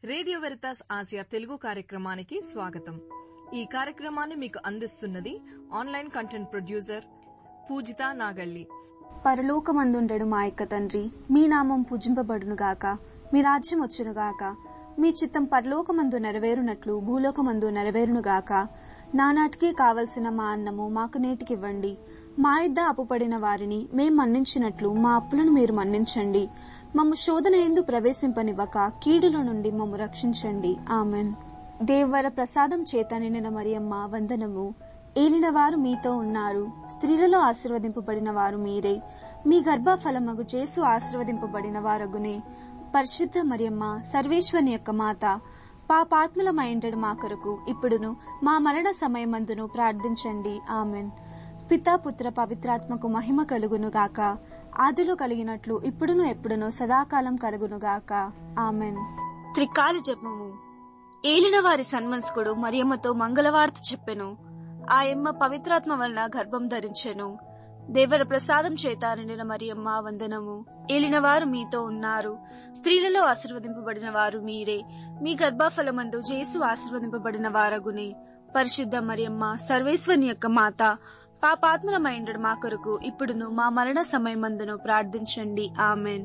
radio Veritas Asia Telugu కార్యక్రమానికి స్వాగతం ఈ కార్యక్రమాన్ని మీకు అందిస్తున్నది online content producer Poojitha Nagalli పరలోకమందుండెడు మా యొక్క తండ్రి మీ నామం పూజింపబడునుగాక మీ రాజ్యం వచ్చునుగాక మీ చిత్తం పరలోకమందు నెరవేరునట్లు భూలోకమందు నెరవేరునుగాక నానాటికి కావలసిన మా అన్నము మాకు నేటికివ్వండి మా ఇద్ద అప్పుపడిన వారిని మేం మన్నించినట్లు మా అప్పులను మీరు మన్నించండి మమ్ము శోధన ఎందు ప్రవేశింపనివ్వక కీడుల నుండి మమ్ము రక్షించండి ఆమెన్ దేవర ప్రసాదం చేత నిండిన మరియమ్మ వందనము ఏలినవారు మీతో ఉన్నారు స్త్రీలలో ఆశీర్వదింపబడిన వారు మీరే మీ గర్భఫలమగు చేసు ఆశీర్వదింపబడిన వారగునే పరిశుద్ధ మరియమ్మ సర్వేశ్వరుని యొక్క మాత పాపాత్ములమైండడు మా కొరకు ఇప్పుడును మా మరణ సమయమందును ప్రార్థించండి ఆమెన్ పితా పుత్ర పవిత్రాత్మకు మహిమ కలుగును గాక ఆదిలో కలిగినట్లు ఇప్పుడును ఎప్పుడును సదాకాలం కలుగును గాక ఆమెన్ త్రికాల జపము ఏలిన వారి సన్మనస్కుడు మరియమ్మతో మంగళవార్త చెప్పెను ఆయమ్మ పవిత్రాత్మ వలన గర్భం ధరించెను దేవర ప్రసాదం చేత నిండిన మరియమ్మ వందనము ఏలినవారు మీతో ఉన్నారు స్త్రీలలో ఆశీర్వదింపబడిన వారు మీరే మీ గర్భఫలమందు జేసు ఆశీర్వదింపబడిన వారగునే పరిశుద్ధ మరియమ్మ సర్వేశ్వరుని యొక్క మాత పాపాత్మలమైండడు మా కొరకు ఇప్పుడును మా మరణ సమయమందును ప్రార్థించండి ఆమెన్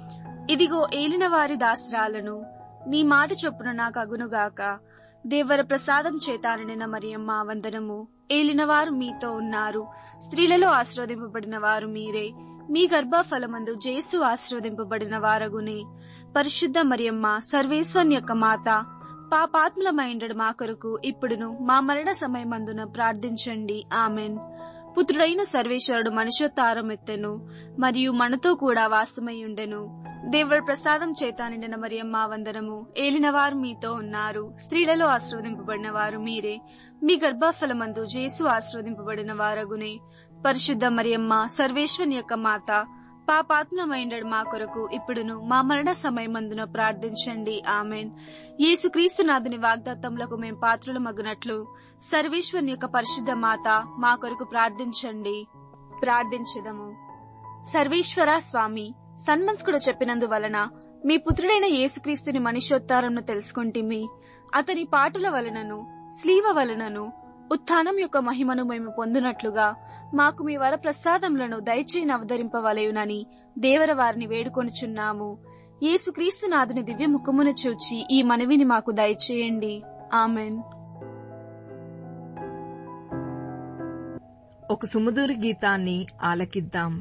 ఇదిగో ఏలిన వారి దాసరాలను నీ మాట చొప్పున నాకు అగునుగాక దేవర ప్రసాదం చేతాననిన మరియమ్మ వందనము ఏలినవారు మీతో ఉన్నారు స్త్రీలలో ఆశీర్వదింపబడిన వారు మీరే మీ గర్భఫలమందు జేసు ఆశీర్వదింపబడిన వారగునే పరిశుద్ధ మరియమ్మ సర్వేశ్వరుని యొక్క మాత పాపాత్ములమైండడు మా కొరకు ఇప్పుడును మా మరణ సమయమందున ప్రార్థించండి ఆమెన్ పుత్రుడైన సర్వేశ్వరుడు మనుషోత్తారం ఎత్తెను మరియు మనతో కూడా వాసమయ్యుండెను దేవుడి ప్రసాదం చేత నిండిన మరియమ్మ వందనము ఏలినవారు మీతో ఉన్నారు స్త్రీలలో ఆశీర్వదింపబడిన వారు మీరే మీ గర్భఫలమందు జేసు ఆశీర్వదింపబడిన వారగునే పరిశుద్ధ మరియమ్మ సర్వేశ్వరుని యొక్క మాత పాపాత్మమైండడు మా కొరకు ఇప్పుడును మా మరణ సమయమందున ప్రార్థించండి ఆమెన్ యేసుక్రీస్తు నాథుని వాగ్దత్తములకు మేం పాత్రులు మగునట్లు సర్వేశ్వరుని యొక్క పరిశుద్ధ మాత మా కొరకు ప్రార్థించండి ప్రార్థించదము సర్వేశ్వర స్వామి సన్మంస్కుడు చెప్పినందువలన మీ పుత్రుడైన యేసుక్రీస్తుని మనుష్యోత్తారంను తెలుసుకుంటిమి అతని పాటల వలనను స్లీవ వలనను ఉత్థానం యొక్క మహిమను మేము పొందునట్లుగా మాకు మీ వర ప్రసాదములను దయచేయని అవతరింపవలయునని దేవర వారిని వేడుకొనుచున్నాము యేసుక్రీస్తు నాథుని దివ్య ముఖమును చూచి ఈ మనవిని మాకు దయచేయండి ఆమెన్ ఒక సుమధుర గీతాన్ని ఆలకిద్దాం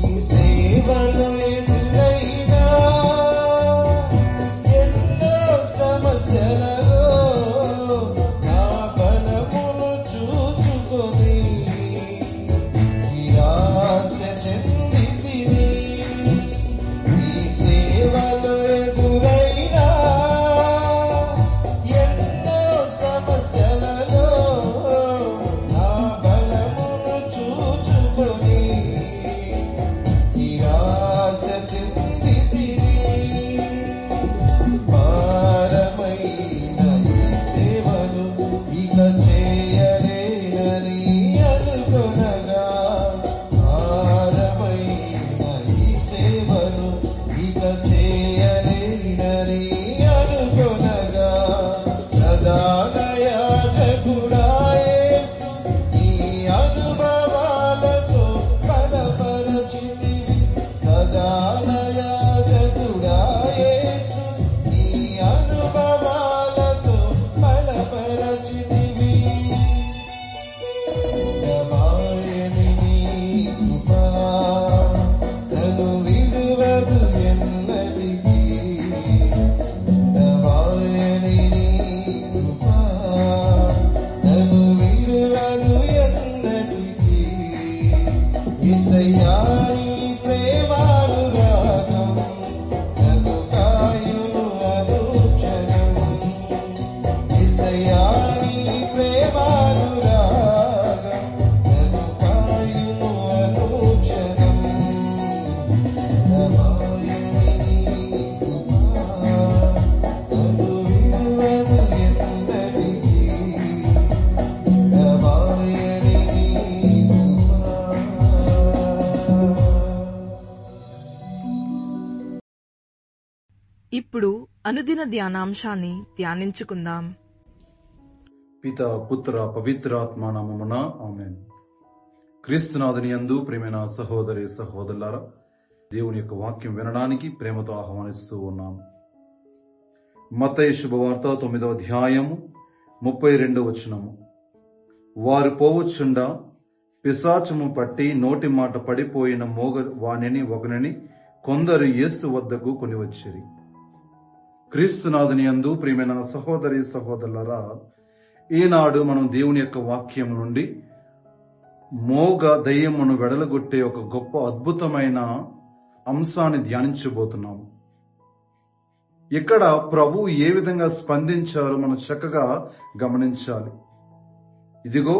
సేవలు ఎదురైనా ఎన్నో సమస్యలలో నా బలమును చూచుకొని నిరాశ చెందితిని నీ సేవలు ఎదురైనా ఎన్నో సమస్యలలో నా బలమును చూచుకొని నిరాశ చెందితిని భారమైన ఈ సేవను ఇక చేయలేనని అనుకొనగా భారమైన ఈ సేవను ఇక చేయలేనని అనుకొనగా ప్రధానయాజకుడాయేసు ఈ అనుభవాలతో బలపరచితివి ప్రధానయాజకుడాయేసు ఈ అనుభవాలతో బలపరచితివి నమాయని నీ కృపా నన్ను విడువదు ఎన్నటికీ నమాయని నీ కృపా నన్ను విడువదు ఎన్నటికీ యేసయ్యా నీ ప్రేమానురాగం నన్ను కాయును అనుక్షణం యేసయ్యా నీ ప్రేమానురాగం నన్ను కాయును అనుక్షణం నమాయని నీ కృపా నన్ను విడువదు ఎన్నటికీ నమాయని నీ కృపా ఇప్పుడు అనుదిన ధ్యానాంశాన్ని ధ్యానించుకుందాం పిత పుత్ర పవిత్రాత్మ నామమున ఆమెన్ క్రీస్తునాథుని యందు ప్రేమైన సహోదరి సహోదరులారా దేవుని యొక్క వాక్యం వినడానికి ప్రేమతో ఆహ్వానిస్తూ ఉన్నాను మతయ శుభవార్త తొమ్మిదవ అధ్యాయము ముప్పై రెండవ వచనము వారు పోవచ్చుండా పిశాచము పట్టి నోటి మాట పడిపోయిన మోగ వాణిని ఒకనిని కొందరు యేసు వద్దకు కొనివచ్చిరి క్రీస్తునాథుని యందు ప్రియమైన సహోదరి సహోదరులరా ఈనాడు మనం దేవుని యొక్క వాక్యం నుండి మోగ దయ్యమును వెడలగొట్టే ఒక గొప్ప అద్భుతమైన అంశాన్ని ధ్యానించబోతున్నాము ఇక్కడ ప్రభు ఏ విధంగా స్పందించారో మనం చక్కగా గమనించాలి ఇదిగో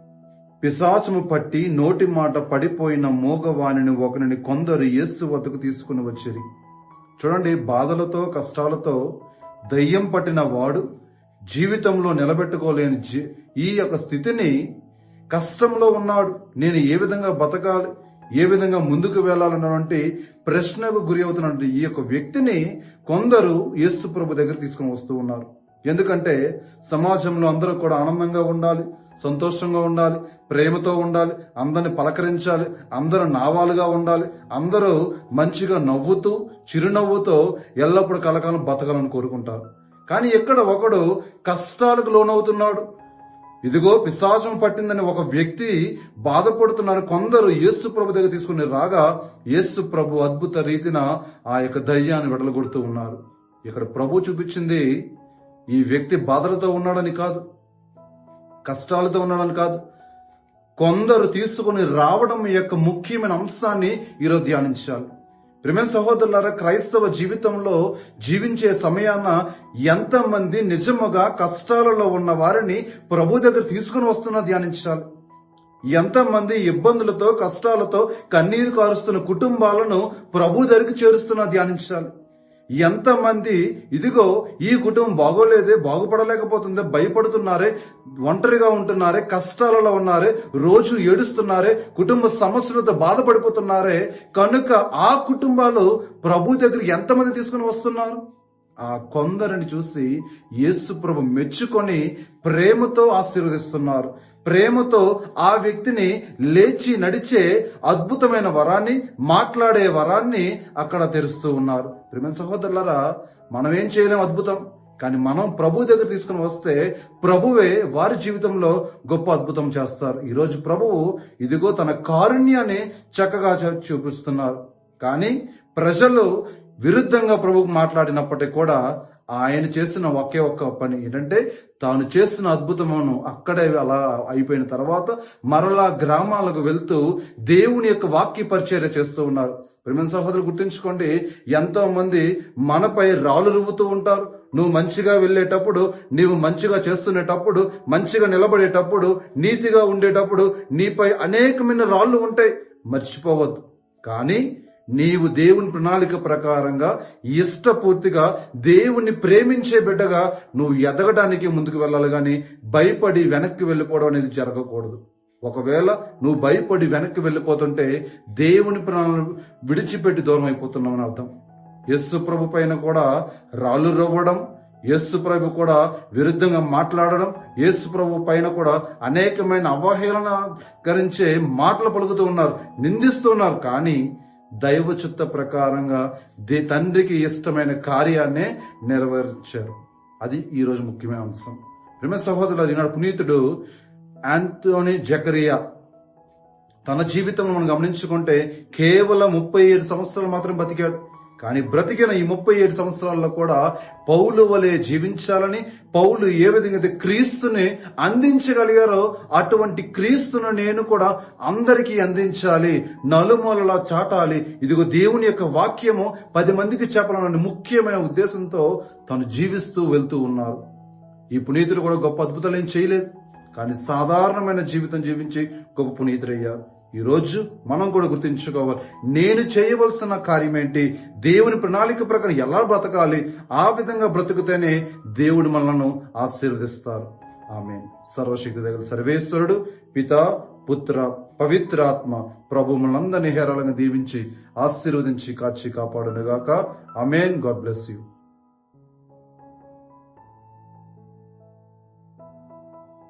పిశాచము పట్టి నోటి మాట పడిపోయిన మోగవాణిని ఒకరిని కొందరు యేసు వద్దకు తీసుకుని వచ్చిరి చూడండి బాధలతో కష్టాలతో దయ్యం పట్టిన వాడు జీవితంలో నిలబెట్టుకోలేని జీ- ఈ యొక్క స్థితిని కష్టంలో ఉన్నాడు నేను ఏ విధంగా బతకాలి ఏ విధంగా ముందుకు వెళ్ళాలన్నటువంటి ప్రశ్నకు గురి అవుతున్నటువంటి ఈ యొక్క వ్యక్తిని కొందరు యేసు ప్రభు దగ్గర తీసుకుని వస్తూ ఉన్నారు ఎందుకంటే సమాజంలో అందరూ కూడా ఆనందంగా ఉండాలి సంతోషంగా ఉండాలి ప్రేమతో ఉండాలి అందరిని పలకరించాలి అందరూ నావాలుగా ఉండాలి అందరూ మంచిగా నవ్వుతూ చిరునవ్వుతో ఎల్లప్పుడూ కలకాలం బతకాలని కోరుకుంటారు కానీ ఎక్కడ ఒకడు కష్టాలకు లోనవుతున్నాడు ఇదిగో పిశాచం పట్టిందని ఒక వ్యక్తి బాధపడుతున్నారు కొందరు యేసు ప్రభు దగ్గర తీసుకుని రాగా యేసు ప్రభు అద్భుత రీతిన ఆ యొక్క దయ్యాన్ని వెడలగొడుతూ ఉన్నారు ఇక్కడ ప్రభు చూపించింది ఈ వ్యక్తి బాధలతో ఉన్నాడని కాదు కష్టాలతో ఉన్నాడని కాదు కొందరు తీసుకుని రావడం యొక్క ముఖ్యమైన అంశాన్ని ఈరోజు ధ్యానించాలి ప్రిమైన సహోదరులారా క్రైస్తవ జీవితంలో జీవించే సమయాన ఎంతమంది నిజముగా కష్టాలలో ఉన్న వారిని ప్రభు దగ్గర తీసుకుని వస్తున్నా ధ్యానించాలి ఎంతమంది ఇబ్బందులతో కష్టాలతో కన్నీరు కారుస్తున్న కుటుంబాలను ప్రభు దగ్గరికి చేరుస్తున్నా ధ్యానించాలి ఎంతమంది ఇదిగో ఈ కుటుంబం బాగోలేదే బాగుపడలేకపోతుందే భయపడుతున్నారే ఒంటరిగా ఉంటున్నారే కష్టాలలో ఉన్నారే రోజు ఏడుస్తున్నారే కుటుంబ సమస్యలతో బాధపడిపోతున్నారే కనుక ఆ కుటుంబాలు ప్రభు దగ్గర ఎంతమంది తీసుకుని వస్తున్నారు ఆ కొందరిని చూసి యేసు ప్రభు మెచ్చుకొని ప్రేమతో ఆశీర్వదిస్తున్నారు ప్రేమతో ఆ వ్యక్తిని లేచి నడిచే అద్భుతమైన వరాన్ని మాట్లాడే వరాన్ని అక్కడ తెరుస్తూ ఉన్నారు ప్రేమ సహోదరులరా మనం ఏం చేయలేం అద్భుతం కానీ మనం ప్రభు దగ్గర తీసుకుని వస్తే ప్రభువే వారి జీవితంలో గొప్ప అద్భుతం చేస్తారు ఈరోజు ప్రభువు ఇదిగో తన కారుణ్యాన్ని చక్కగా చూ- చూపిస్తున్నారు కానీ ప్రజలు విరుద్ధంగా ప్రభువుకు మాట్లాడినప్పటికీ కూడా ఆయన చేసిన ఒకే ఒక్క పని ఏంటంటే తాను చేసిన అద్భుతమును అక్కడే అలా అయిపోయిన తర్వాత మరలా గ్రామాలకు వెళ్తూ దేవుని యొక్క వాక్య పరిచర్య చేస్తూ ఉన్నారు ప్రేమ సహోదరులు గుర్తుంచుకోండి ఎంతో మంది మనపై రాళ్ళు రువ్వుతూ ఉంటారు నువ్వు మంచిగా వెళ్ళేటప్పుడు నీవు మంచిగా చేస్తునేటప్పుడు మంచిగా నిలబడేటప్పుడు నీతిగా ఉండేటప్పుడు నీపై అనేకమైన రాళ్ళు ఉంటాయి మర్చిపోవద్దు కానీ నీవు దేవుని ప్రణాళిక ప్రకారంగా ఇష్టపూర్తిగా దేవుణ్ణి ప్రేమించే బిడ్డగా నువ్వు ఎదగడానికి ముందుకు వెళ్ళాలి గాని భయపడి వెనక్కి వెళ్ళిపోవడం అనేది జరగకూడదు ఒకవేళ నువ్వు భయపడి వెనక్కి వెళ్ళిపోతుంటే దేవుని ప్రణాళిక విడిచిపెట్టి దూరం అయిపోతున్నావు అని అర్థం యస్సు ప్రభు పైన కూడా రాళ్ళు రవ్వడం యేసు ప్రభు కూడా విరుద్ధంగా మాట్లాడడం యేసు ప్రభు పైన కూడా అనేకమైన అవహేళన గరించే మాటలు పలుకుతూ ఉన్నారు నిందిస్తూ ఉన్నారు కానీ దైవ చిత్త ప్రకారంగా దే తండ్రికి ఇష్టమైన కార్యాన్నే నెరవేర్చారు అది ఈ రోజు ముఖ్యమైన అంశం ప్రేమ సహోదరులు ఈనాడు పునీతుడు ఆంటోనీ జకరియా తన జీవితంలో మనం గమనించుకుంటే కేవలం ముప్పై ఏడు సంవత్సరాలు మాత్రం బతికాడు కానీ బ్రతికిన ఈ ముప్పై ఏడు సంవత్సరాల్లో కూడా పౌలు వలె జీవించాలని పౌలు ఏ విధంగా అయితే క్రీస్తుని అందించగలిగారో అటువంటి క్రీస్తును నేను కూడా అందరికీ అందించాలి నలుమూలలా చాటాలి ఇదిగో దేవుని యొక్క వాక్యము పది మందికి చెప్పాలన్న ముఖ్యమైన ఉద్దేశంతో తను జీవిస్తూ వెళ్తూ ఉన్నారు ఈ పునీతుడు కూడా గొప్ప అద్భుతాలు ఏం చేయలేదు కానీ సాధారణమైన జీవితం జీవించి గొప్ప పునీతుడయ్యారు ఈ రోజు మనం కూడా గుర్తించుకోవాలి నేను చేయవలసిన కార్యం ఏంటి దేవుని ప్రణాళిక ప్రకారం ఎలా బ్రతకాలి ఆ విధంగా బ్రతుకుతేనే దేవుడు మనలను ఆశీర్వదిస్తారు ఆమె సర్వశక్తి దగ్గర సర్వేశ్వరుడు పిత పుత్ర పవిత్రాత్మ ప్రభు మనందరినీ హేరాళంగా దీవించి ఆశీర్వదించి కాచి కాపాడునుగాక అమేన్ గాడ్ బ్లెస్ యూ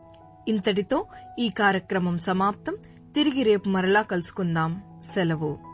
ఇంతటితో ఈ కార్యక్రమం సమాప్తం తిరిగి రేపు మరలా కలుసుకుందాం సెలవు